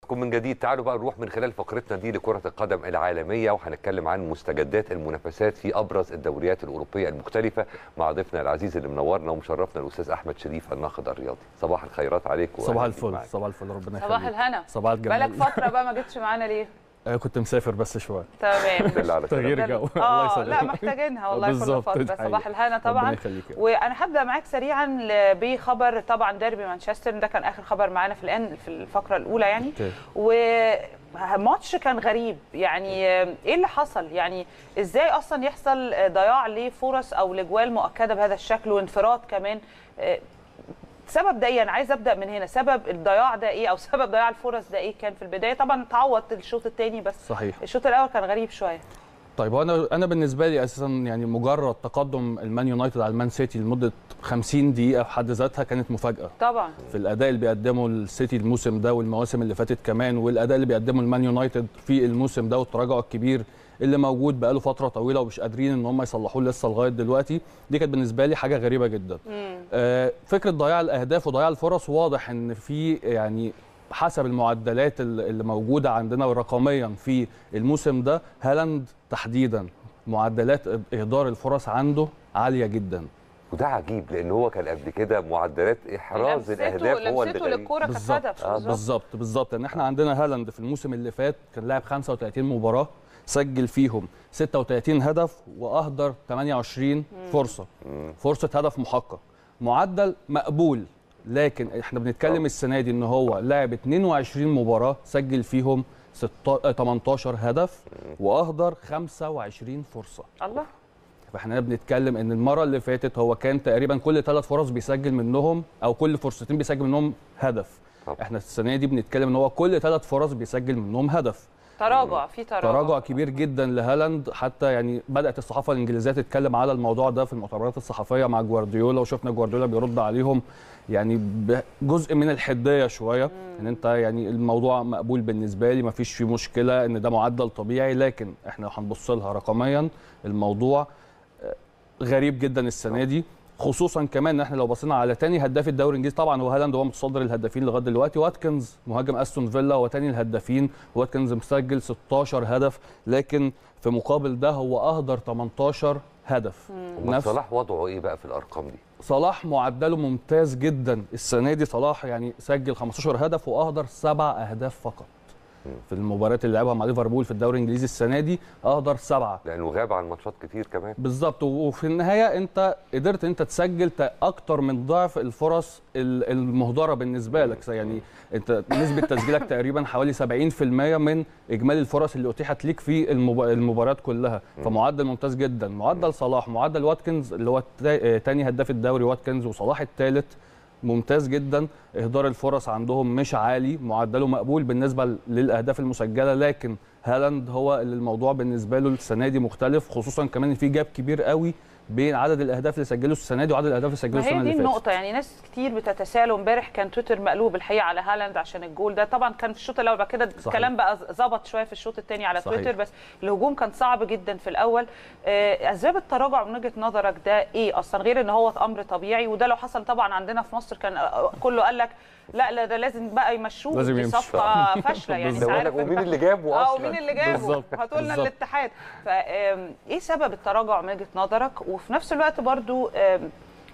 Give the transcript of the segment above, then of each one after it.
بكم من جديد تعالوا بقى نروح من خلال فقرتنا دي لكرة القدم العالمية وهنتكلم عن مستجدات المنافسات في أبرز الدوريات الأوروبية المختلفة مع ضيفنا العزيز اللي منورنا ومشرفنا الأستاذ أحمد شريف الناقد الرياضي صباح الخيرات عليك صباح الفل صباح الفل ربنا يخليك صباح الهنا صباح الجمال بقالك فترة بقى ما جيتش معانا ليه؟ آه كنت مسافر بس شويه تمام تغيير جو الله اه يسلمك لا محتاجينها والله كل بالظبط، فترة دي صباح حقيقة. الهنا ربنا طبعا يخليك يا رب. وانا هبدا معاك سريعا ل- بخبر طبعا ديربي مانشستر ده كان اخر خبر معانا في الان في الفقره الاولى يعني أوكي. وماتش كان غريب يعني ايه اللي حصل يعني ازاي اصلا يحصل ضياع لفرص او لجوال مؤكده بهذا الشكل وانفراد كمان سبب ده ايه انا عايز ابدا من هنا سبب الضياع ده ايه او سبب ضياع الفرص ده ايه كان في البدايه طبعا تعوض الشوط الثاني بس صحيح الشوط الاول كان غريب شويه طيب وانا انا بالنسبه لي اساسا يعني مجرد تقدم المان يونايتد على المان سيتي لمده 50 دقيقه في حد ذاتها كانت مفاجاه طبعا في الاداء اللي بيقدمه السيتي الموسم ده والمواسم اللي فاتت كمان والاداء اللي بيقدمه المان يونايتد في الموسم ده والتراجع الكبير اللي موجود بقاله فتره طويله ومش قادرين ان هم يصلحوه لسه لغايه دلوقتي دي كانت بالنسبه لي حاجه غريبه جدا آه، فكره ضياع الاهداف وضياع الفرص واضح ان في يعني حسب المعدلات ال- اللي موجوده عندنا رقميا في الموسم ده هالاند تحديدا معدلات اهدار الفرص عنده عاليه جدا وده عجيب لأن هو كان قبل كده معدلات إحراز الأهداف هو اللي لمسته غريب للكوره كانت بالظبط هدف آه، بالظبط بالظبط بالظبط لان احنا عندنا هالاند في الموسم اللي فات كان لاعب 35 مباراه سجل فيهم 36 هدف واهدر 28 فرصه فرصه هدف محقق معدل مقبول لكن احنا بنتكلم آه. السنه دي ان هو لاعب 22 مباراه سجل فيهم 16 18 هدف واهدر 25 فرصه الله فاحنا بنتكلم ان المره اللي فاتت هو كان تقريبا كل ثلاث فرص بيسجل منهم او كل فرصتين بيسجل منهم هدف طبعا. احنا السنه دي بنتكلم ان هو كل ثلاث فرص بيسجل منهم هدف تراجع في تراجع تراجع كبير جدا لهالاند حتى يعني بدات الصحافه الانجليزيه تتكلم على الموضوع ده في المؤتمرات الصحفيه مع جوارديولا وشفنا جوارديولا بيرد عليهم يعني بجزء من الحديه شويه ان انت يعني الموضوع مقبول بالنسبه لي ما فيش فيه مشكله ان ده معدل طبيعي لكن احنا لو هنبص لها رقميا الموضوع آه، غريب جدا السنه دي خصوصا كمان ان احنا لو بصينا على تاني هداف الدوري الانجليزي طبعا هو هالاند هو متصدر الهدافين لغايه دلوقتي واتكنز مهاجم استون فيلا هو تاني الهدافين واتكنز مسجل 16 هدف لكن في مقابل ده هو اهدر 18 هدف أمال صلاح وضعه إيه بقى في الأرقام دي؟ صلاح معدله ممتاز جدا السنه دي صلاح يعني سجل 15 هدف واهدر سبع اهداف فقط في المباريات اللي لعبها مع ليفربول في الدوري الانجليزي السنه دي اهدر سبعه لأنه غاب عن ماتشات كتير كمان بالظبط وفي النهايه انت قدرت انت تسجل ت- اكتر من ضعف الفرص ال- المهدره بالنسبه لك يعني انت نسبه تسجيلك تقريبا حوالي 70% من اجمالي الفرص اللي اتيحت ليك في المب- المباريات كلها فمعدل ممتاز جدا معدل صلاح معدل واتكنز اللي هو التا- تاني هداف الدوري واتكنز وصلاح الثالث ممتاز جدا اهدار الفرص عندهم مش عالي معدله مقبول بالنسبه للاهداف المسجله لكن هالاند هو اللي الموضوع بالنسبه له السنه دي مختلف خصوصا كمان إن في جاب كبير قوي بين عدد الاهداف اللي سجله السنه دي وعدد الاهداف اللي سجله ما السنه هي اللي دي فاتت النقطة يعني ناس كتير بتتساءل امبارح كان تويتر مقلوب الحقيقة على هالاند عشان الجول ده طبعا كان في الشوط الأول بعد كده الكلام بقى ظبط شوية في الشوط الثاني على صحيح. تويتر بس الهجوم كان صعب جدا في الأول آه، أسباب التراجع من وجهة نظرك ده إيه أصلا غير إن هو أمر طبيعي وده لو حصل طبعا عندنا في مصر كان آه، كله قال لك لا لا ده لازم بقى يمشوه لازم دي يمشي. صفقة فاشلة يعني ده أنت بقول لك عارف ومين اللي جابه اه أصلا؟ ومين اللي جابه بالظبط، هاتوا لنا بالظبط. الاتحاد فايه سبب التراجع من وجهه نظرك وفي نفس الوقت برضو آم،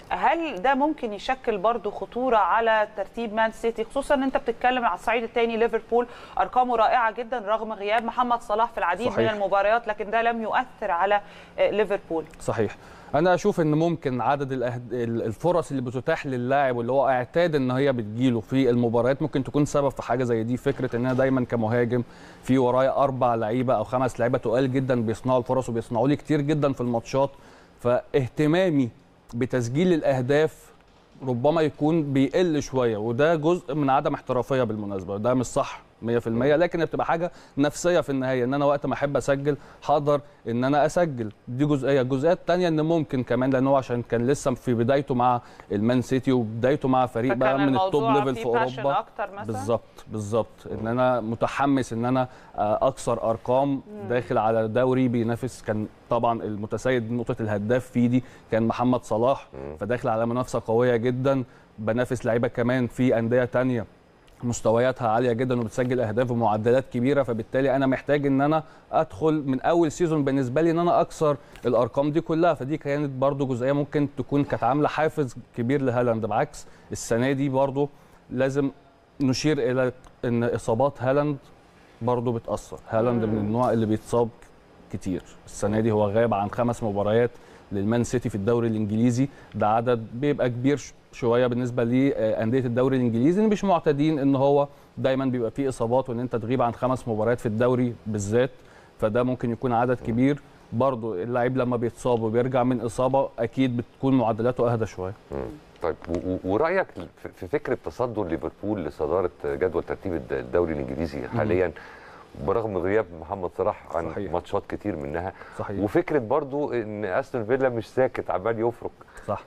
هل ده ممكن يشكل برضو خطوره على ترتيب مان سيتي خصوصا ان انت بتتكلم على الصعيد الثاني ليفربول ارقامه رائعه جدا رغم غياب محمد صلاح في العديد صحيح. من المباريات لكن ده لم يؤثر على آه، ليفربول صحيح انا اشوف ان ممكن عدد الأهد... ال- الفرص اللي بتتاح للاعب واللي هو اعتاد ان هي بتجيله في المباريات ممكن تكون سبب في حاجه زي دي فكره ان انا دايما كمهاجم في ورايا اربع لعيبه او خمس لعيبه تقال جدا بيصنعوا الفرص وبيصنعوا لي كتير جدا في الماتشات فاهتمامي بتسجيل الاهداف ربما يكون بيقل شويه وده جزء من عدم احترافيه بالمناسبه ده مش صح 100% لكن بتبقى حاجه نفسيه في النهايه ان انا وقت ما احب اسجل حاضر ان انا اسجل دي جزئيه الجزئيه الثانيه ان ممكن كمان لان هو عشان كان لسه في بدايته مع المان سيتي وبدايته مع فريق بقى فكان من التوب الموضوع ليفل فيه في passion اوروبا اكتر مثلا بالظبط بالظبط ان انا متحمس ان انا آه، اكسر ارقام داخل على دوري بينافس كان طبعا المتسيد نقطه الهداف فيه دي كان محمد صلاح فداخل على منافسه قويه جدا بنافس لعيبه كمان في انديه تانية مستوياتها عاليه جدا وبتسجل اهداف بمعدلات كبيره فبالتالي انا محتاج ان انا ادخل من اول سيزون بالنسبه لي ان انا اكسر الارقام دي كلها فدي كانت برضو جزئيه ممكن تكون كانت عامله حافز كبير لهالاند بعكس السنه دي برضو لازم نشير الى ان اصابات هالاند برضو بتاثر هالاند من النوع اللي بيتصاب كتير السنه دي هو غاب عن خمس مباريات للمان سيتي في الدوري الانجليزي ده عدد بيبقى كبير ش- شويه بالنسبه لانديه الدوري الانجليزي اللي مش معتادين ان هو دايما بيبقى فيه اصابات وان انت تغيب عن خمس مباريات في الدوري بالذات فده ممكن يكون عدد كبير برضو اللعيب لما بيتصاب وبيرجع من اصابه اكيد بتكون معدلاته اهدى شويه طيب و- و- ورايك في- في فكره تصدر ليفربول لصداره جدول ترتيب الد- الدوري الانجليزي حاليا برغم غياب محمد صلاح عن صحيح. ماتشات كتير منها صحيح وفكره برضو ان استون فيلا مش ساكت عمال يفرق صح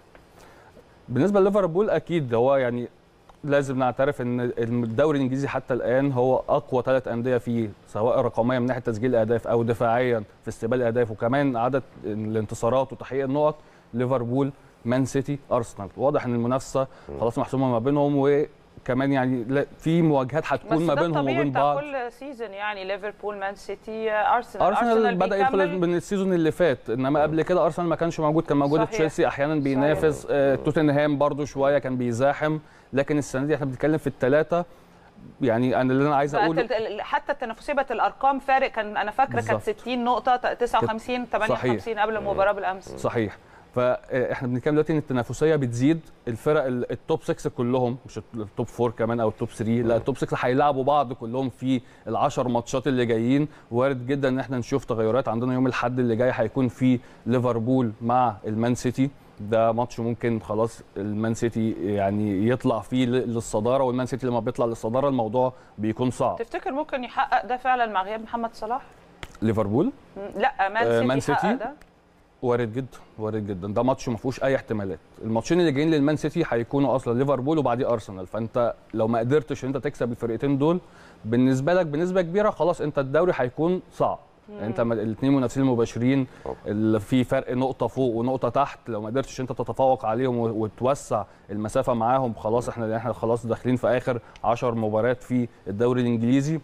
بالنسبه لليفربول اكيد هو يعني لازم نعترف ان الدوري الانجليزي حتى الان هو اقوى ثلاث انديه فيه سواء رقميا من ناحيه تسجيل الاهداف او دفاعيا في استقبال الاهداف وكمان عدد الانتصارات وتحقيق النقط ليفربول مان سيتي ارسنال واضح ان المنافسه خلاص محسومه ما بينهم وكمان يعني لا- في مواجهات بس هتكون ما ده بينهم الطبيعي وبين بتاع بعض كل سيزون يعني ليفربول مان سيتي ارسنال ارسنال بدا يدخل بيكمل- من السيزون اللي فات انما قبل كده ارسنال ما كانش موجود كان موجود صحيح. تشيلسي احيانا بينافس آه، توتنهام برضو شويه كان بيزاحم لكن السنه دي احنا بنتكلم في الثلاثه يعني انا اللي انا عايز بقت اقوله ال- ال- حتى التنافسيه بقت الارقام فارق كان انا فاكره كانت بالظبط. 60 نقطه 59 58 قبل المباراه بالامس صحيح فاحنا بنتكلم دلوقتي ان التنافسيه بتزيد الفرق ال- التوب 6 كلهم مش التوب 4 كمان او التوب 3 لا التوب 6 هيلعبوا بعض كلهم في العشر ماتشات اللي جايين وارد جدا ان احنا نشوف تغيرات عندنا يوم الاحد اللي جاي هيكون في ليفربول مع المان سيتي ده ماتش ممكن خلاص المان سيتي يعني يطلع فيه ل- للصداره والمان سيتي لما بيطلع للصداره الموضوع بيكون صعب تفتكر ممكن يحقق ده فعلا مع غياب محمد صلاح؟ ليفربول م- لا مان آه، سيتي, مان يحقق سيتي؟ ده وارد جدا وارد جدا ده ماتش ما فيهوش اي احتمالات الماتشين اللي جايين للمان سيتي هيكونوا اصلا ليفربول وبعديه ارسنال فانت لو ما قدرتش ان انت تكسب الفرقتين دول بالنسبه لك بنسبه كبيره خلاص انت الدوري هيكون صعب يعني انت الاثنين منافسين المباشرين طبعا. اللي في فرق نقطه فوق ونقطه تحت لو ما قدرتش انت تتفوق عليهم و- وتوسع المسافه معاهم خلاص احنا احنا خلاص داخلين في اخر 10 مباريات في الدوري الانجليزي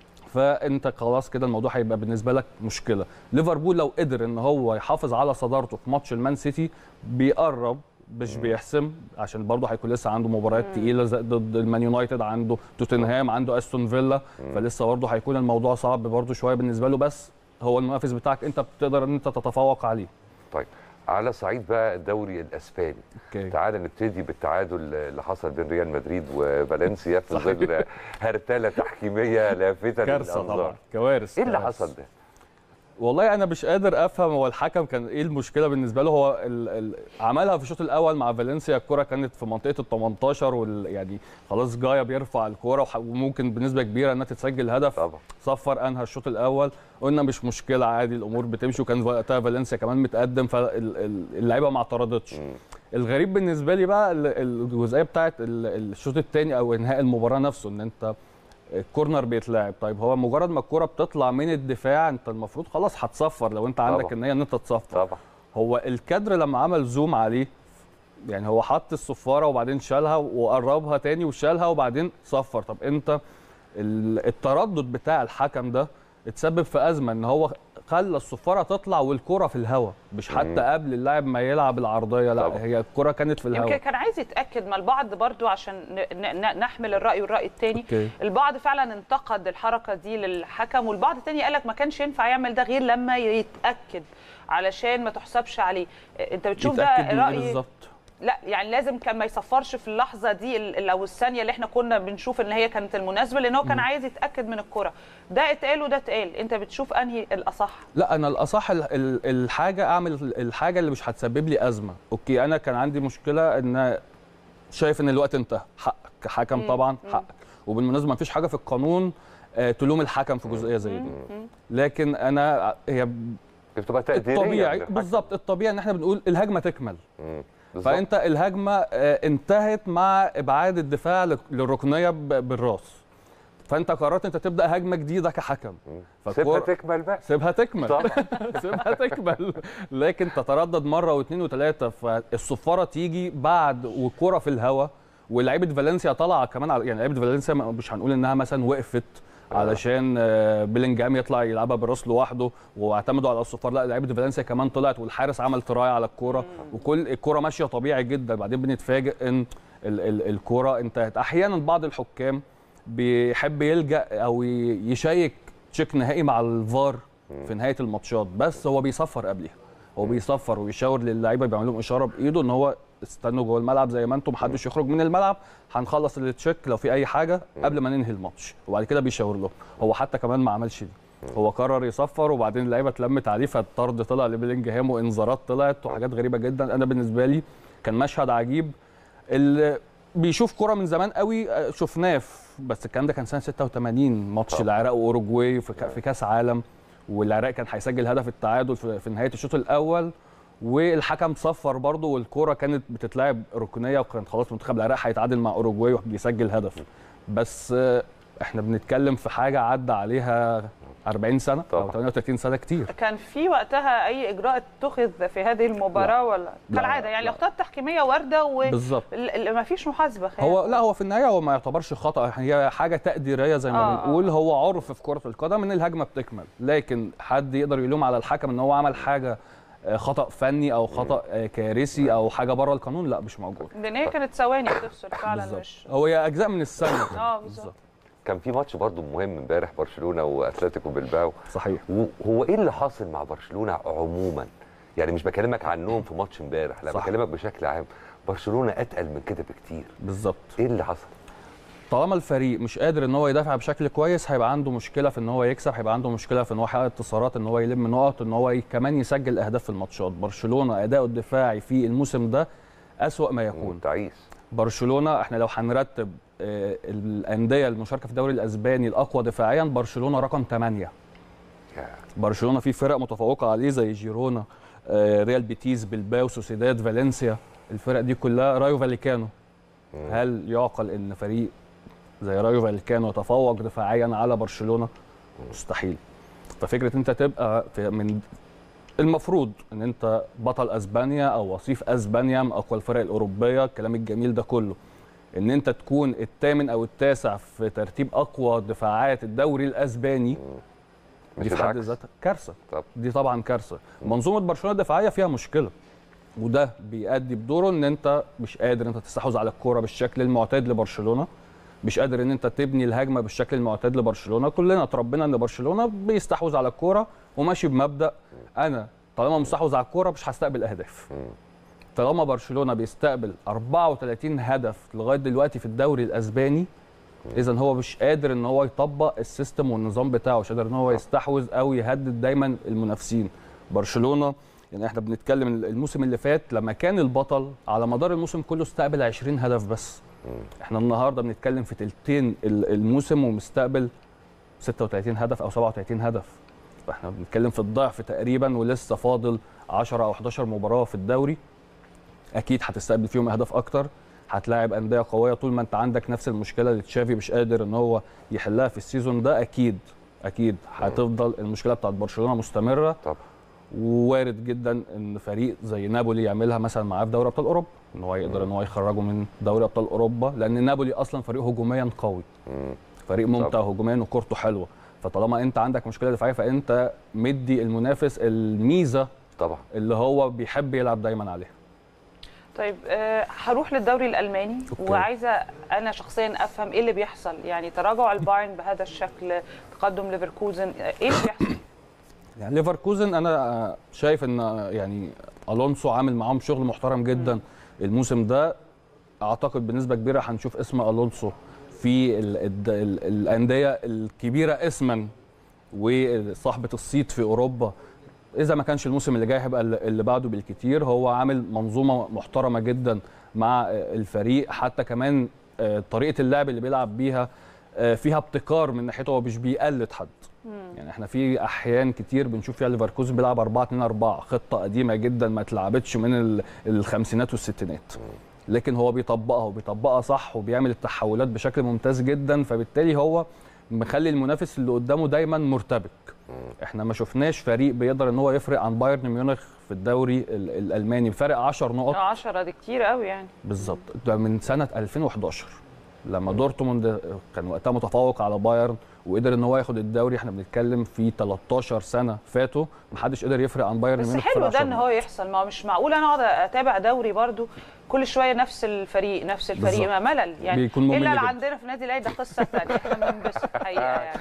فانت خلاص كده الموضوع هيبقى بالنسبه لك مشكله ليفربول لو قدر ان هو يحافظ على صدارته في ماتش المان سيتي بيقرب مش بيحسم عشان برضه هيكون لسه عنده مباريات تقيله زي ضد المان يونايتد عنده توتنهام عنده استون فيلا فلسه برضه هيكون الموضوع صعب برضه شويه بالنسبه له بس هو المنافس بتاعك انت بتقدر ان انت تتفوق عليه طيب على صعيد بقى الدوري الاسباني اوكي تعال نبتدي بالتعادل اللي حصل بين ريال مدريد وفالنسيا في ظل هرتله تحكيميه لافته كارثه للانظار طبعا كوارث ايه اللي كوارث. حصل ده؟ والله انا مش قادر افهم هو الحكم كان ايه المشكله بالنسبه له هو ال ال عملها في الشوط الاول مع فالنسيا الكره كانت في منطقه ال 18 وال يعني خلاص جايا بيرفع الكره وح- وممكن بنسبه كبيره انها تتسجل هدف طبعا صفر انهى الشوط الاول قلنا مش مشكله عادي الامور بتمشي وكان وقتها فالنسيا كمان متقدم فاللعيبه ما اعترضتش مم. الغريب بالنسبه لي بقى ال- الجزئيه بتاعت ال- الشوط الثاني او انهاء المباراه نفسه ان انت الكورنر بيتلعب طيب هو مجرد ما الكوره بتطلع من الدفاع انت المفروض خلاص هتصفر لو انت عندك طبعا. النيه ان انت تصفر طبعا هو الكادر لما عمل زوم عليه يعني هو حط الصفاره وبعدين شالها وقربها تاني وشالها وبعدين صفر طب انت ال- التردد بتاع الحكم ده اتسبب في ازمه ان هو خلى الصفاره تطلع والكره في الهواء مش حتى مم. قبل اللاعب ما يلعب العرضيه لا طبعا. هي الكره كانت في يمكن الهواء كان عايز يتاكد ما البعض برضو عشان ن- ن- نحمل الراي والراي الثاني اوكي البعض فعلا انتقد الحركه دي للحكم والبعض الثاني قال لك ما كانش ينفع يعمل ده غير لما يتاكد علشان ما تحسبش عليه انت بتشوف ده يتاكد من ايه راي بالظبط لا يعني لازم كان ما يصفرش في اللحظه دي ال- او الثانيه اللي احنا كنا بنشوف ان هي كانت المناسبه لان هو كان عايز يتاكد من الكره ده اتقال وده اتقال انت بتشوف انهي الاصح لا انا الاصح ال- ال- الحاجه اعمل الحاجه اللي مش هتسبب لي ازمه اوكي انا كان عندي مشكله ان شايف ان الوقت انتهى حقك كحكم مم. طبعا مم. حقك وبالمناسبه ما فيش حاجه في القانون آه، تلوم الحكم في جزئيه زي دي لكن انا هي بتبقى تقديريه الطبيعي للحكم. بالظبط الطبيعي ان احنا بنقول الهجمه تكمل مم. بالظبط. فانت الهجمه آه، انتهت مع ابعاد الدفاع لل- للركنيه ب- بالراس فانت قررت انت تبدا هجمه جديده كحكم مم. سيبها فالكرة- تكمل بقى سيبها تكمل طبعا سيبها تكمل لكن تتردد مره واثنين وثلاثه فالصفاره تيجي بعد والكره في الهواء ولاعيبه فالنسيا طالعه كمان على يعني لعيبه فالنسيا ما- مش هنقول انها مثلا وقفت علشان آه، بيلينجهام يطلع يلعبها بالراس لوحده واعتمدوا على الصفار لا لعيبه فالنسيا كمان طلعت والحارس عمل تراي على الكوره وكل الكوره ماشيه طبيعي جدا بعدين بنتفاجئ ان ال- ال- الكوره انتهت احيانا بعض الحكام بيحب يلجا او ي- يشيك تشيك نهائي مع الفار في نهايه الماتشات بس هو بيصفر قبلها هو بيصفر ويشاور للعيبه بيعمل لهم اشاره بايده ان هو استنوا جوه الملعب زي ما انتم محدش يخرج من الملعب هنخلص التشيك لو في اي حاجه قبل ما ننهي الماتش وبعد كده بيشاور لهم هو حتى كمان ما عملش دي هو قرر يصفر وبعدين اللعيبه اتلمت عليه فالطرد طلع لبيلينجهام وانذارات طلعت وحاجات غريبه جدا انا بالنسبه لي كان مشهد عجيب اللي بيشوف كرة من زمان قوي آه، شفناه في- بس الكلام ده كان سنه 86 ماتش طبعا. العراق واوروجواي في, كا- في كاس عالم والعراق كان هيسجل هدف التعادل في, في نهايه الشوط الاول والحكم صفر برضه والكوره كانت بتتلعب ركنيه وكان خلاص منتخب العراق هيتعادل مع اوروجواي وبيسجل هدف بس آه، احنا بنتكلم في حاجه عدى عليها 40 سنه او طبعا. 38 سنه كتير كان في وقتها اي اجراء اتخذ في هذه المباراه ولا لا، كالعاده يعني لا. الاخطاء التحكيميه وارده بالظبط وما فيش محاسبه خيال. هو لا هو في النهايه هو ما يعتبرش خطا هي حاجه تقديريه زي ما آه، بنقول آه. هو عرف في كره القدم ان الهجمه بتكمل لكن حد يقدر يلوم على الحكم ان هو عمل حاجه آه، خطا فني او خطا آه، كارثي او حاجه بره القانون لا مش موجود لان هي كانت ثواني بتفصل فعلا بالظبط مش هو هي اجزاء من الثانيه اه بالظبط كان في ماتش برضو مهم امبارح برشلونه واتلتيكو بلباو صحيح وهو ايه اللي حاصل مع برشلونه عموما يعني مش بكلمك عنهم في ماتش امبارح لا صح. بكلمك بشكل عام برشلونه اتقل من كده بكتير بالظبط ايه اللي حصل طالما الفريق مش قادر ان هو يدافع بشكل كويس هيبقى عنده مشكله في ان هو يكسب هيبقى عنده مشكله في ان هو يحقق انتصارات ان هو يلم نقط ان هو ي- كمان يسجل اهداف في الماتشات برشلونه اداؤه الدفاعي في الموسم ده اسوا ما يكون تعيس برشلونه احنا لو هنرتب آه، الانديه المشاركه في الدوري الاسباني الاقوى دفاعيا برشلونه رقم 8 يا. برشلونه في فرق متفوقه عليه زي جيرونا آه، ريال بيتيس بلباو سوسيداد فالنسيا الفرق دي كلها رايو فاليكانو مم. هل يعقل ان فريق زي رايو فاليكانو يتفوق دفاعيا على برشلونه مستحيل ففكره انت تبقى في من المفروض ان انت بطل اسبانيا او وصيف اسبانيا من اقوى الفرق الاوروبيه الكلام الجميل ده كله ان انت تكون الثامن او التاسع في ترتيب اقوى دفاعات الدوري الاسباني مش دي في حد العكس. ذاتها كارثه طب. دي طبعا كارثه منظومه برشلونه الدفاعيه فيها مشكله وده بيؤدي بدوره ان انت مش قادر انت تستحوذ على الكوره بالشكل المعتاد لبرشلونه مش قادر ان انت تبني الهجمه بالشكل المعتاد لبرشلونه كلنا اتربينا ان برشلونه بيستحوذ على الكوره وماشي بمبدا انا طالما مستحوذ على الكوره مش هستقبل اهداف مم. طالما برشلونه بيستقبل 34 هدف لغايه دلوقتي في الدوري الاسباني اذا هو مش قادر ان هو يطبق السيستم والنظام بتاعه مش قادر ان هو يستحوذ او يهدد دايما المنافسين برشلونه يعني احنا بنتكلم الموسم اللي فات لما كان البطل على مدار الموسم كله استقبل 20 هدف بس احنا النهارده بنتكلم في تلتين ال- الموسم ومستقبل 36 هدف او 37 هدف فاحنا بنتكلم في الضعف تقريبا ولسه فاضل 10 او 11 مباراه في الدوري اكيد هتستقبل فيهم اهداف اكتر هتلاعب انديه قويه طول ما انت عندك نفس المشكله اللي تشافي مش قادر ان هو يحلها في السيزون ده اكيد اكيد هتفضل المشكله بتاعت برشلونه مستمره طب ووارد جدا ان فريق زي نابولي يعملها مثلا معاه في دوري ابطال اوروبا ان هو يقدر ان هو يخرجه من دوري ابطال اوروبا لان نابولي اصلا فريق هجوميا قوي مم. فريق ممتع هجوميا وكورته حلوه فطالما انت عندك مشكله دفاعيه فانت مدي المنافس الميزه طبعا اللي هو بيحب يلعب دايما عليها طيب آه، هروح للدوري الالماني أوكي. وعايزه انا شخصيا افهم ايه اللي بيحصل يعني تراجع البايرن بهذا الشكل تقدم ليفركوزن آه، ايه اللي بيحصل يعني ليفركوزن انا آه، شايف ان آه، يعني الونسو عامل معاهم شغل محترم جدا الموسم ده اعتقد بنسبه كبيره هنشوف اسم الونسو في ال ال ال الانديه الكبيره اسما وصاحبه الصيت في اوروبا اذا ما كانش الموسم اللي جاي هيبقى اللي اللي بعده بالكتير هو عامل منظومه محترمه جدا مع آه، الفريق حتى كمان آه، طريقه اللعب اللي بيلعب بيها آه، فيها ابتكار من ناحيته هو مش بيقلد حد يعني احنا في احيان كتير بنشوف فيها ليفركوزن بيلعب 4 2 4 خطه قديمه جدا ما اتلعبتش من ال- الخمسينات والستينات لكن هو بيطبقها وبيطبقها صح وبيعمل التحولات بشكل ممتاز جدا فبالتالي هو مخلي المنافس اللي قدامه دايما مرتبك احنا ما شفناش فريق بيقدر ان هو يفرق عن بايرن ميونخ في الدوري ال- الالماني بفرق 10 نقط 10 دي كتير قوي يعني بالظبط ده من سنه 2011 لما دورتموند كان وقتها متفوق على بايرن وقدر ان هو ياخد الدوري احنا بنتكلم في 13 سنه فاتوا محدش قدر يفرق عن بايرن بس ميونخ في حلو ده 10 ان هو يحصل ما هو مش معقول انا اقعد اتابع دوري برضو كل شويه نفس الفريق نفس الفريق بالظبط. ما ملل يعني بيكون ممل الا اللي جدا. عندنا في نادي العيد ده قصه ثانيه احنا بننبسط الحقيقه يعني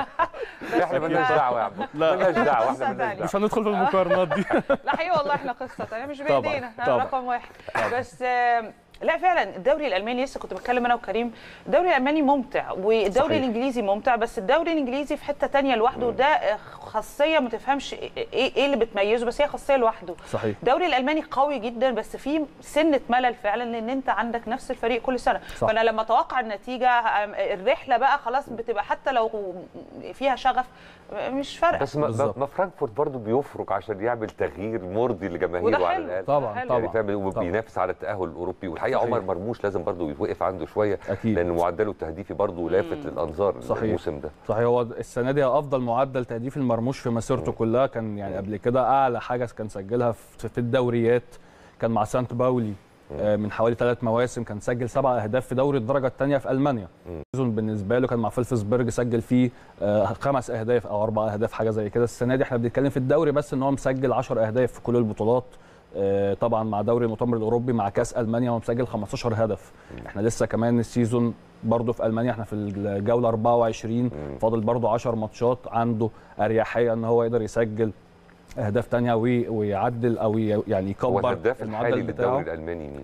بس احنا مالناش بقى- دعوه يا عم لا. مالناش دعوه قصة احنا مالناش تانية. دعوه مش هندخل في المقارنات دي لا حقيقي والله احنا قصه ثانيه مش طبعاً، بايدينا احنا طبعاً. رقم واحد بس آم، لا فعلا الدوري الالماني لسه كنت بتكلم انا وكريم الدوري الالماني ممتع والدوري صحيح. الانجليزي ممتع بس الدوري الانجليزي في حته تانية لوحده ده آه، خاصيه ما تفهمش ايه ايه اللي بتميزه بس هي خاصيه لوحده صحيح الدوري الالماني قوي جدا بس في سنه ملل فعلا لان انت عندك نفس الفريق كل سنه صح. فانا لما اتوقع النتيجه أم- الرحله بقى خلاص بتبقى حتى لو فيها شغف مش فارقه بس ما, بالظبط. ما فرانكفورت برضه بيفرق عشان يعمل تغيير مرضي وده لجماهيره على حلو. الاقل طبعا حلو. يعني طبعا فاهم وبينافس على التاهل الاوروبي والحقيقه صحيح. عمر مرموش لازم برضه يوقف عنده شويه اكيد لان معدله التهديفي برضه لافت للانظار صحيح. الموسم ده صحيح هو السنه دي افضل معدل تهديف المرموش في مسيرته كلها كان يعني قبل كده اعلى حاجه كان سجلها في في الدوريات كان مع سانت باولي آه، من حوالي ثلاث مواسم كان سجل سبع اهداف في دوري الدرجه الثانيه في المانيا سيزون بالنسبه له كان مع فلفسبرج سجل فيه آه، خمس اهداف او اربع اهداف حاجه زي كده السنه دي احنا بنتكلم في الدوري بس ان هو مسجل 10 اهداف في كل البطولات آه، طبعا مع دوري المؤتمر الاوروبي مع كاس المانيا هو مسجل 15 هدف احنا لسه كمان السيزون برضه في المانيا احنا في الجوله 24 فاضل برضه 10 ماتشات عنده اريحيه ان هو يقدر يسجل اهداف تانية وي- ويعدل او ي- يعني هو يكبر الهداف الحالي المعدل للدوري بتاعه الالماني مين؟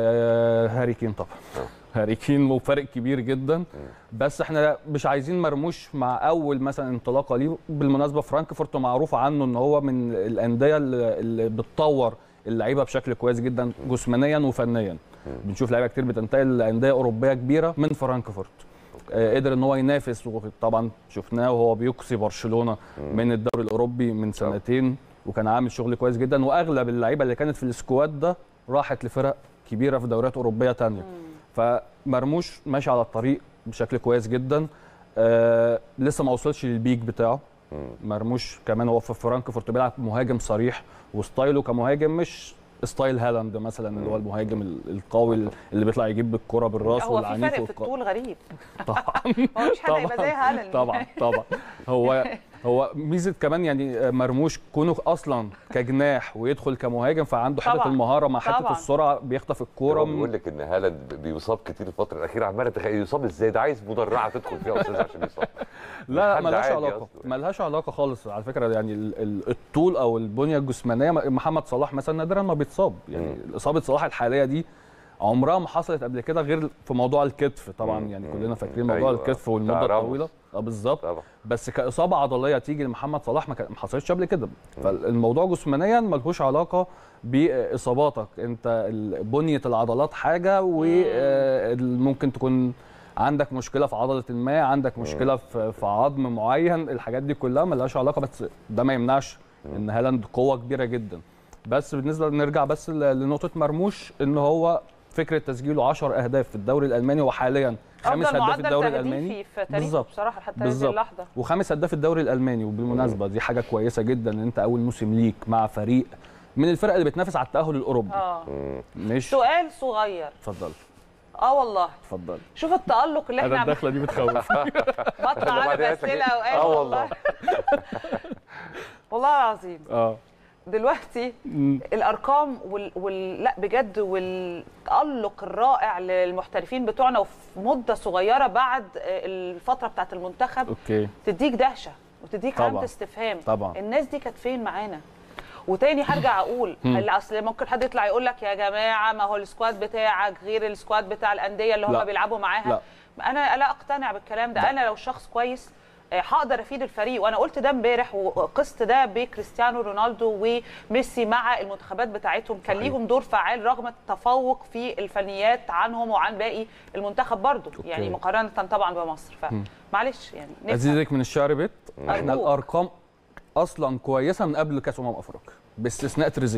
آه هاري كين طبعا هاري كين وفرق كبير جدا بس احنا مش عايزين مرموش مع اول مثلا انطلاقه ليه بالمناسبه فرانكفورت معروف عنه ان هو من الانديه اللي اللي بتطور اللعيبه بشكل كويس جدا جسمانيا وفنيا بنشوف لعيبه كتير بتنتقل لانديه اوروبيه كبيره من فرانكفورت آه، قدر ان هو ينافس وطبعا شفناه وهو بيقصي برشلونه من الدوري الاوروبي من سنتين وكان عامل شغل كويس جدا واغلب اللعيبه اللي كانت في السكواد ده راحت لفرق كبيره في دوريات اوروبيه تانية فمرموش ماشي على الطريق بشكل كويس جدا آه لسه ما وصلش للبيك بتاعه مرموش كمان هو في فرانكفورت بيلعب مهاجم صريح وستايله كمهاجم مش ستايل هالاند مثلا اللي هو المهاجم ال- القوي اللي بيطلع يجيب بالكره بالراس هو في والعنيف فرق في والق- الطول غريب طبعا هو مش حد هيبقى زي هالاند طبعا طبعا هو هو ميزه كمان يعني مرموش كونه اصلا كجناح ويدخل كمهاجم فعنده حته طبعا. المهاره مع حته طبعا. السرعه بيخطف هو الكوره بيقول لك ان هالاند بيصاب كتير الفتره الاخيره عمال اتخيل يصاب ازاي ده عايز مدرعه تدخل فيها يا استاذ عشان يصاب لا حد ملهاش عادي علاقه أصلاً. ملهاش علاقه خالص على فكره يعني ال- ال- الطول او البنيه الجسمانيه محمد صلاح مثلا نادرا ما بيتصاب يعني اصابه صلاح الحاليه دي عمرها ما حصلت قبل كده غير في موضوع الكتف طبعا مم. يعني مم. كلنا فاكرين مم. موضوع أيوة. الكتف والمده بتاع راموس. الطويله اه بالظبط طبعا بس كاصابه عضليه تيجي لمحمد صلاح ما كان- ما حصلتش قبل كده فالموضوع جسمانيا ملهوش علاقه باصاباتك انت ال- بنيه العضلات حاجه وممكن تكون عندك مشكله في عضله ما عندك مشكله في في عظم معين الحاجات دي كلها ملهاش علاقه بس ده ما يمنعش ان هالاند قوه كبيره جدا بس بالنسبه نرجع بس ل- لنقطه مرموش ان هو فكره تسجيله 10 اهداف في الدوري الالماني وحاليا خامس افضل هداف معدل الدوري تهديفي الالماني في تاريخه بالظبط. بصراحه حتى هذه بالظبط. اللحظه وخامس هداف الدوري الالماني وبالمناسبه دي حاجه كويسه جدا ان انت اول موسم ليك مع فريق من الفرق اللي بتنافس على التاهل الاوروبي اه مش سؤال صغير اتفضل اه والله اتفضل شوف التألق اللي انا احنا عم- الدخله دي بتخوف بطلع انا وبعدين بأسئلة هتلاقي- اوقات اه والله والله العظيم اه دلوقتي مم. الارقام وال... وال... لا بجد والتالق الرائع للمحترفين بتوعنا وفي مده صغيره بعد الفتره بتاعت المنتخب اوكي تديك دهشه وتديك علامه طبعاً. استفهام طبعا الناس دي كانت فين معانا وتاني هرجع اقول هل اصل ممكن حد يطلع يقول لك يا جماعه ما هو السكواد بتاعك غير السكواد بتاع الانديه اللي هم لا. بيلعبوا معاها لا. انا لا اقتنع بالكلام ده انا لو شخص كويس آه، هقدر افيد الفريق وانا قلت ده امبارح وقست ده بكريستيانو رونالدو وميسي مع المنتخبات بتاعتهم كان صحيح. ليهم دور فعال رغم التفوق في الفنيات عنهم وعن باقي المنتخب برضو أوكي. يعني مقارنه طبعا بمصر فمعلش يعني نفهم. ازيدك من الشعر بيت احنا أرجوك. الارقام اصلا كويسه من قبل كاس امم افريقيا باستثناء تريزيجيه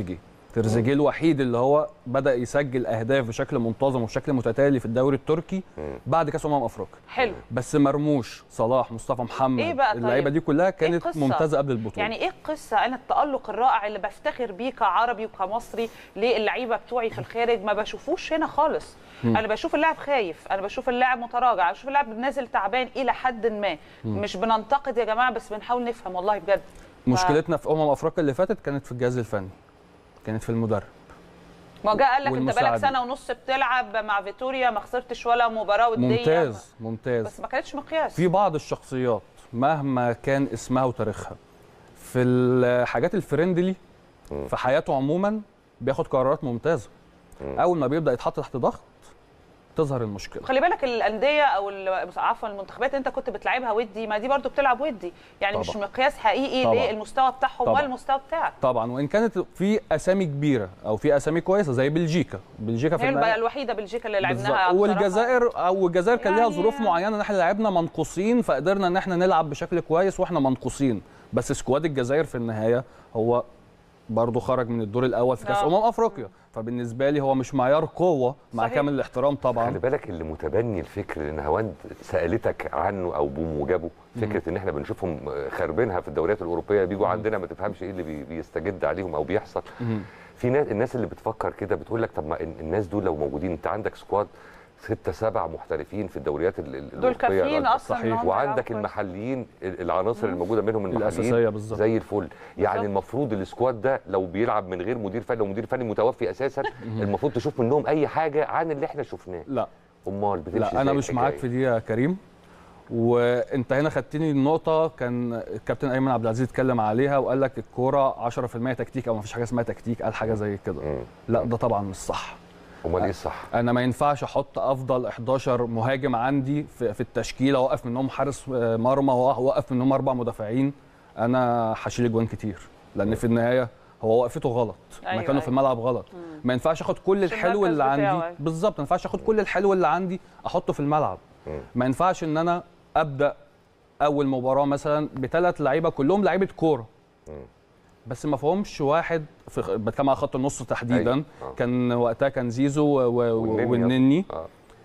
تريزيجيه الوحيد اللي هو بدا يسجل اهداف بشكل منتظم وبشكل متتالي في الدوري التركي بعد كاس امم افريقيا حلو بس مرموش صلاح مصطفى محمد إيه بقى طيب؟ اللعيبه دي كلها كانت القصة؟ ممتازه قبل البطوله يعني ايه القصه انا التالق الرائع اللي بفتخر بيه كعربي وكمصري للعيبه بتوعي في الخارج ما بشوفوش هنا خالص انا بشوف اللاعب خايف انا بشوف اللاعب متراجع انا بشوف اللاعب نازل تعبان الى حد ما مش بننتقد يا جماعه بس بنحاول نفهم والله بجد مشكلتنا في امم افريقيا اللي فاتت كانت في الجهاز الفني كانت في المدرب ما هو جه قال لك انت بقالك والمساعدة. سنه ونص بتلعب مع فيتوريا ما خسرتش ولا مباراه وديه ممتاز ممتاز بس ما كانتش مقياس في بعض الشخصيات مهما كان اسمها وتاريخها في الحاجات الفريندلي في حياته عموما بياخد قرارات ممتازه اول ما بيبدا يتحط تحت ضغط تظهر المشكله خلي بالك الانديه او ال- عفوا المنتخبات انت كنت بتلعبها ودي ما دي برضو بتلعب ودي يعني طبعا. مش مقياس حقيقي طبعا. للمستوى بتاعهم طبعا. ولا المستوى بتاعك طبعا وان كانت في اسامي كبيره او في اسامي كويسه زي بلجيكا بلجيكا في هي الملعب- البقى الوحيده بلجيكا اللي بالظبط. لعبناها بصراحة. والجزائر او الجزائر كان ليها يعني- ظروف معينه ان احنا لعبنا منقوصين فقدرنا ان احنا نلعب بشكل كويس واحنا منقوصين بس سكواد الجزائر في النهايه هو برضه خرج من الدور الاول في كاس آه. امم افريقيا فبالنسبه لي هو مش معيار قوه مع صحيح. كامل الاحترام طبعا خلي بالك اللي متبني الفكر اللي نهاوند سالتك عنه او بموجبه فكره ان احنا بنشوفهم خاربينها في الدوريات الاوروبيه بيجوا عندنا ما تفهمش ايه اللي بي- بيستجد عليهم او بيحصل مم. في ناس الناس اللي بتفكر كده بتقول لك طب ما ال- الناس دول لو موجودين انت عندك سكواد ستة سبع محترفين في الدوريات ال- ال- دول الأوروبية كافيين الأكبر. اصلا صحيح. إن هم وعندك يلعبوا كويس. المحليين ال- العناصر الموجوده منهم المحليين الأساسية بالظبط. زي الفل يعني بالظبط. المفروض السكواد ده لو بيلعب من غير مدير فني لو مدير فني متوفي اساسا المفروض تشوف منهم اي حاجه عن اللي احنا شفناه لا امال بتمشي لا انا إزاي مش معاك الحكاية؟ في دي يا كريم وانت هنا خدتني النقطه كان الكابتن ايمن عبد العزيز اتكلم عليها وقال لك الكوره 10% تكتيك او ما فيش حاجه اسمها تكتيك قال حاجه زي كده مم. لا ده طبعا مش صح امال ايه الصح انا ما ينفعش احط افضل 11 مهاجم عندي في, في التشكيله واقف منهم حارس آه، مرمى واقف منهم اربع مدافعين انا هشيل اجوان كتير لان في النهايه هو وقفته غلط أيوة، مكانه في أيوة. الملعب غلط ما ينفعش اخد كل عشان الحلو المركز اللي بتاعه، عندي أيوة. بالظبط ما ينفعش اخد كل الحلو اللي عندي احطه في الملعب مم. ما ينفعش ان انا ابدا اول مباراه مثلا بثلاث لعيبه كلهم لعيبه كوره مم. بس ما فيهمش واحد في بتكلم على خط النص تحديدا أيوة. آه. كان وقتها كان زيزو و- و- والنني. والنني اه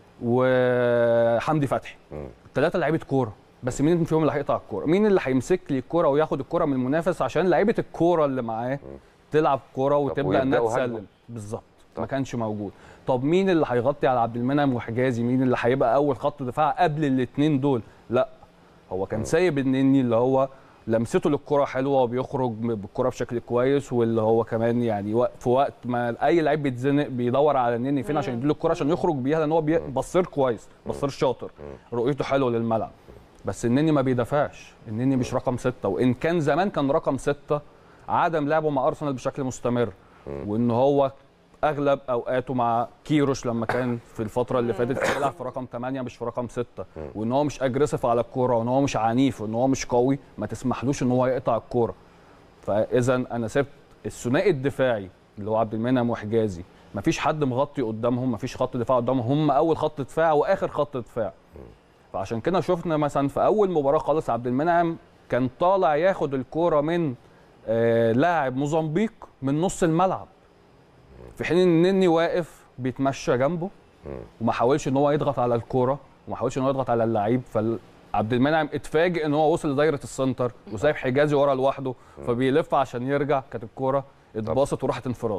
وحمدي فتحي مم. ثلاثه لعيبه كوره بس مين فيهم اللي هيقطع الكوره مين اللي هيمسك لي الكوره وياخد الكوره من المنافس عشان لعيبه الكوره اللي معاه تلعب كوره وتبدا انها ويبدأوا هجمة. تسلم بالظبط طب. ما كانش موجود طب مين اللي هيغطي على عبد المنعم وحجازي مين اللي هيبقى اول خط دفاع قبل الاثنين دول لا هو كان سايب النني اللي هو لمسته للكرة حلوه وبيخرج بالكرة بشكل كويس واللي هو كمان يعني وق- في وقت ما اي لعيب بيتزنق بيدور على النني فين عشان يديله الكرة عشان يخرج بيها لان هو بي- بصير كويس بصير شاطر رؤيته حلوه للملعب بس النني ما بيدافعش النني مش رقم ستة وان كان زمان كان رقم ستة عدم لعبه مع ارسنال بشكل مستمر وان هو اغلب اوقاته مع كيروش لما كان في الفتره اللي فاتت كان بيلعب في رقم 8 مش في رقم 6 وان هو مش اجريسيف على الكوره وان هو مش عنيف وان هو مش قوي ما تسمحلوش ان هو يقطع الكوره فاذا انا سبت الثنائي الدفاعي اللي هو عبد المنعم وحجازي مفيش حد مغطي قدامهم مفيش خط دفاع قدامهم هم اول خط دفاع واخر خط دفاع فعشان كده شفنا مثلا في اول مباراه خالص عبد المنعم كان طالع ياخد الكوره من آه لاعب موزمبيق من نص الملعب في حين ان النني واقف بيتمشى جنبه وما حاولش ان هو يضغط على الكوره وما حاولش ان هو يضغط على اللعيب فعبد المنعم اتفاجئ ان هو وصل لدايره السنتر وسايب حجازي ورا لوحده فبيلف عشان يرجع كانت الكوره اتباصت وراحت انفراد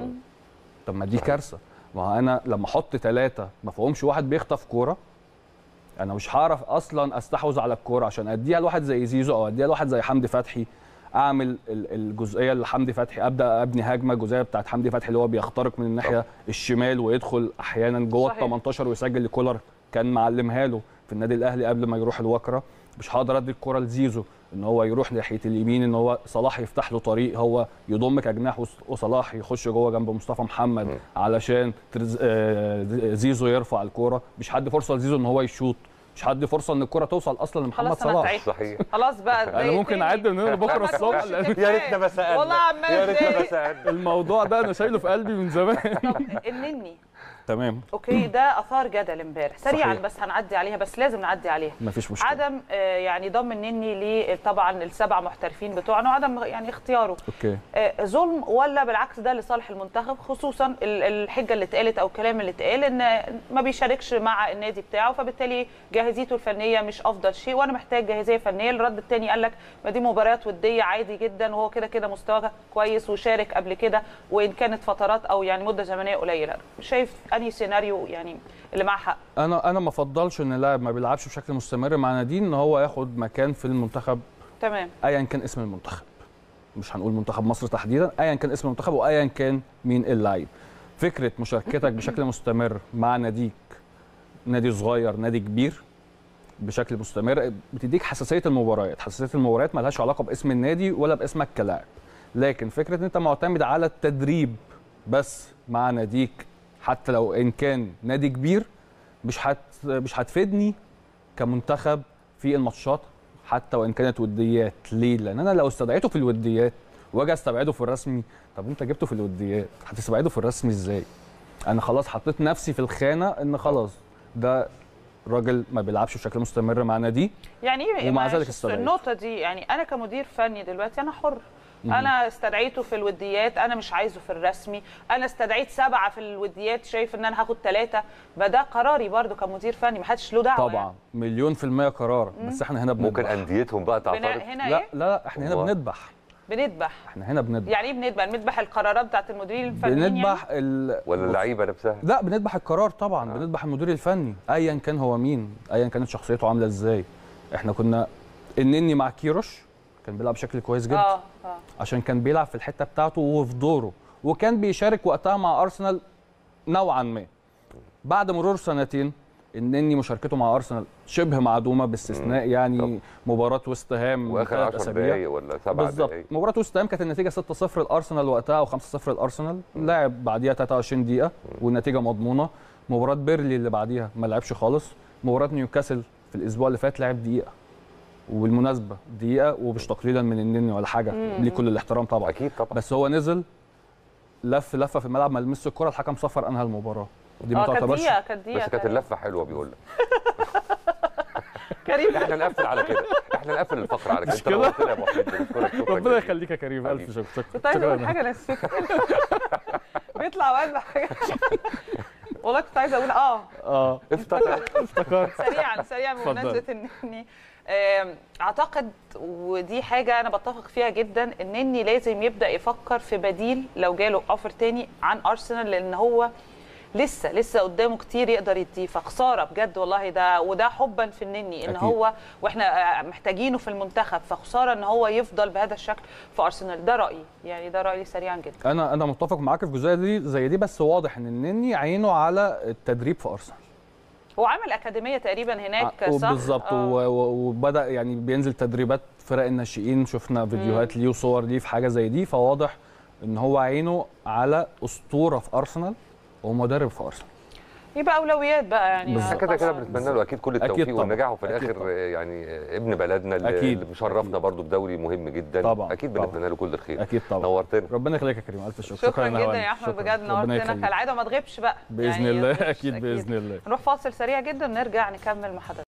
طب ما دي كارثه ما هو انا لما احط ثلاثه ما فيهمش واحد بيخطف كوره انا مش هعرف اصلا استحوذ على الكوره عشان اديها لواحد زي زيزو او اديها لواحد زي حمدي فتحي اعمل ال- الجزئيه اللي حمدي فتحي ابدا ابني هجمه جزئيه بتاعت حمدي فتحي اللي هو بيخترق من الناحيه الشمال ويدخل احيانا جوه ال صحيح. 18 ويسجل لكولر كان معلمها له في النادي الاهلي قبل ما يروح الوكره مش هقدر ادي الكره لزيزو ان هو يروح ناحيه اليمين ان هو صلاح يفتح له طريق هو يضم كجناح وص- وصلاح يخش جوه جنب مصطفى محمد علشان ترز... آه، زيزو يرفع الكوره مش حد فرصه لزيزو ان هو يشوط مش حد فرصه ان الكره توصل اصلا لمحمد خلاص انا صلاح تعبت صحيح خلاص بقى انا ممكن اعد من هنا لبكره ما الصبح تقولش لأن كده. يا ريتنا ما سالنا والله عمال يا ريتنا ما أتضايق. سالنا الموضوع ده انا شايله في قلبي من زمان النني تمام اوكي ده اثار جدل امبارح سريعا صحيح. بس هنعدي عليها بس لازم نعدي عليها مفيش مشكله عدم آه، يعني ضم النني ل طبعا السبع محترفين بتوعنا وعدم يعني اختياره اوكي آه، ظلم ولا بالعكس ده لصالح المنتخب خصوصا ال- الحجه اللي اتقالت او الكلام اللي اتقال ان ما بيشاركش مع النادي بتاعه فبالتالي جاهزيته الفنيه مش افضل شيء وانا محتاج جاهزيه فنيه الرد الثاني قال لك ما دي مباريات وديه عادي جدا وهو كده كده مستواه كويس وشارك قبل كده وان كانت فترات او يعني مده زمنيه قليله شايف انهي سيناريو يعني اللي معاه حق انا انا ما افضلش ان اللاعب ما بيلعبش بشكل مستمر مع ناديه ان هو ياخد مكان في المنتخب تمام ايا كان اسم المنتخب مش هنقول منتخب مصر تحديدا ايا كان اسم المنتخب وايا كان مين اللعيب فكره مشاركتك بشكل مستمر مع ناديك نادي صغير نادي كبير بشكل مستمر بتديك حساسيه المباريات حساسيه المباريات ملهاش علاقه باسم النادي ولا باسمك كلاعب لكن فكره ان انت معتمد على التدريب بس مع ناديك حتى لو ان كان نادي كبير مش هت مش هتفيدني كمنتخب في الماتشات حتى وان كانت وديات ليه لان انا لو استدعيته في الوديات واجي استبعده في الرسمي طب انت جبته في الوديات هتستبعده في الرسمي ازاي انا خلاص حطيت نفسي في الخانه ان خلاص ده راجل ما بيلعبش بشكل مستمر مع ناديه يعني ايه ومع معلش ذلك استبعدته. النقطه دي يعني انا كمدير فني دلوقتي انا حر انا استدعيته في الوديات انا مش عايزه في الرسمي انا استدعيت سبعه في الوديات شايف ان انا هاخد ثلاثه ما ده قراري برضو كمدير فني ما حدش له دعوه طبعا مليون في المية قرار بس احنا هنا ممكن بنذبح انديتهم بقى يعني. بنا- تعترض هنا لا ايه لا لا احنا هنا هو- بنذبح بنذبح احنا هنا بنذبح يعني ايه بنذبح بنذبح القرارات بتاعت المديرين الفنيين بنذبح ال... ولا اللعيبه نفسها لا بنذبح القرار طبعا آه. آه. بنذبح المدير الفني ايا كان هو مين ايا كانت شخصيته عامله ازاي احنا كنا النني مع كيروش كان بيلعب بشكل كويس جدا اه اه عشان كان بيلعب في الحته بتاعته وفي دوره وكان بيشارك وقتها مع ارسنال نوعا ما بعد مرور سنتين النني مشاركته مع ارسنال شبه معدومه باستثناء يعني مباراه وست هام من واخر ثلاث 10 أسابيع. دقائق ولا 7 بالظبط دقائق مباراه وست هام كانت النتيجه 6-0 لارسنال وقتها او 5-0 لارسنال لعب بعديها 23 دقيقه والنتيجه مضمونه مباراه بيرلي اللي بعديها ما لعبش خالص مباراه نيوكاسل في الاسبوع اللي فات لعب دقيقه وبالمناسبه دقيقه ومش تقليلا من النني ولا حاجه ليه كل الاحترام طبعا اكيد طبعا بس هو نزل لف لفه في الملعب ما لمسش الكره الحكم صفر انهى المباراه دي ما اه كانت تعتبرش دقيقه كانت دقيقه بس كانت كريم. اللفه حلوه بيقول لك كريم احنا نقفل على كده احنا نقفل الفقره على كده مش انت كده؟ نورتنا يا ابو حميد بنشكرك شكرا ربنا جزيلا. يخليك يا كريم الف حبيبي. شكر شكرا كنت عايزه اقول شكراً. حاجه نسيت بيطلع وقت حاجه والله كنت عايزه اقول اه اه افتكر افتكرت سريعا سريعا اتفضل. بمناسبه النني آم، اعتقد ودي حاجه انا بتفق فيها جدا النني لازم يبدا يفكر في بديل لو جاله اوفر تاني عن ارسنال لان هو لسه لسه قدامه كتير يقدر يديه فخساره بجد والله ده وده حبا في النني ان أكيد. هو واحنا آه، محتاجينه في المنتخب فخساره ان هو يفضل بهذا الشكل في ارسنال ده رايي يعني ده رايي سريعا جدا انا انا متفق معاك في الجزئيه دي زي دي بس واضح ان النني عينه على التدريب في ارسنال هو عامل اكاديميه تقريبا هناك آه، صح بالظبط آه. و- و- وبدا يعني بينزل تدريبات فرق الناشئين شفنا فيديوهات ليه وصور ليه في حاجه زي دي فواضح ان هو عينه على اسطوره في ارسنال ومدرب في ارسنال يبقى اولويات بقى يعني بالظبط. كده كده طبعاً. بنتمنى له اكيد كل أكيد التوفيق طبعاً. والنجاح وفي أكيد الاخر طبعاً. يعني ابن بلدنا اللي, أكيد. اللي مشرفنا أكيد. برضو بدوري مهم جدا طبعاً. اكيد طبعاً. بنتمنى له كل الخير اكيد طبعا نورتنا ربنا يخليك يا كريم الف شكر شكرا يا جدا هواني. يا احمد شكراً. بجد ربنا نورتنا يخليك. كالعاده وما تغيبش بقى باذن يعني الله مش اكيد باذن الله نروح فاصل سريع جدا ونرجع نكمل مع حضرتك